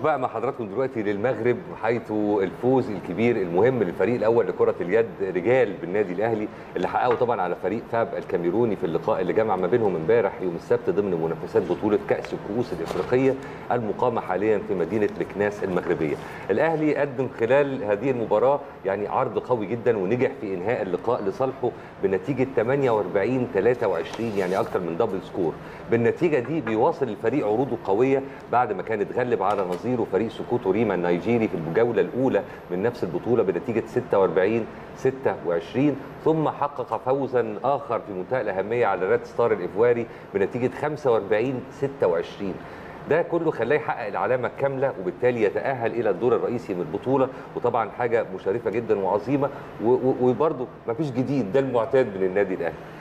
بقى مع حضراتكم دلوقتي للمغرب حيث الفوز الكبير المهم للفريق الاول لكره اليد رجال بالنادي الاهلي اللي حققوا طبعا على فريق فاب الكاميروني في اللقاء اللي جمع ما بينهم امبارح يوم السبت ضمن منافسات بطوله كاس الكؤوس الافريقيه المقامه حاليا في مدينه مكناس المغربيه. الاهلي قدم خلال هذه المباراه يعني عرض قوي جدا ونجح في انهاء اللقاء لصالحه بنتيجه 48 23 يعني اكثر من دبل سكور. بالنتيجه دي بيواصل الفريق عروضه قويه بعد ما كان اتغلب على نظيره فريق سكوتو ريما النيجيري في الجوله الاولى من نفس البطوله بنتيجه 46 26 ثم حقق فوزا اخر في منتهى الاهميه على ريد ستار الايفواري بنتيجه 45 26 ده كله خلاه يحقق العلامه الكامله وبالتالي يتاهل الى الدور الرئيسي من البطوله وطبعا حاجه مشرفه جدا وعظيمه وبرده ما فيش جديد ده المعتاد من النادي الاهلي